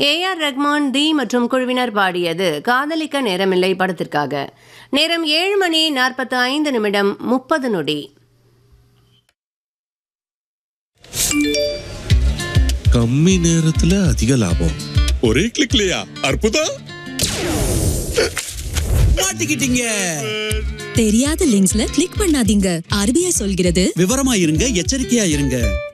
A R Rahman தி மற்றும் குழுவினர் பாடியது காதலிக்க நேரமில்லை படத்திற்காக நேரம் ஏழு மணி நாற்பத்து ஐந்து நிமிடம் முப்பது நொடி கம்மி நேரத்துல அதிக லாபம் ஒரே கிளிக்லயா அற்புதம் மாட்டிக்கிட்டீங்க தெரியாத லிங்க்ஸ்ல கிளிக் பண்ணாதீங்க ஆர்பிஐ சொல்கிறது விவரமா இருங்க எச்சரிக்கையா இருங்க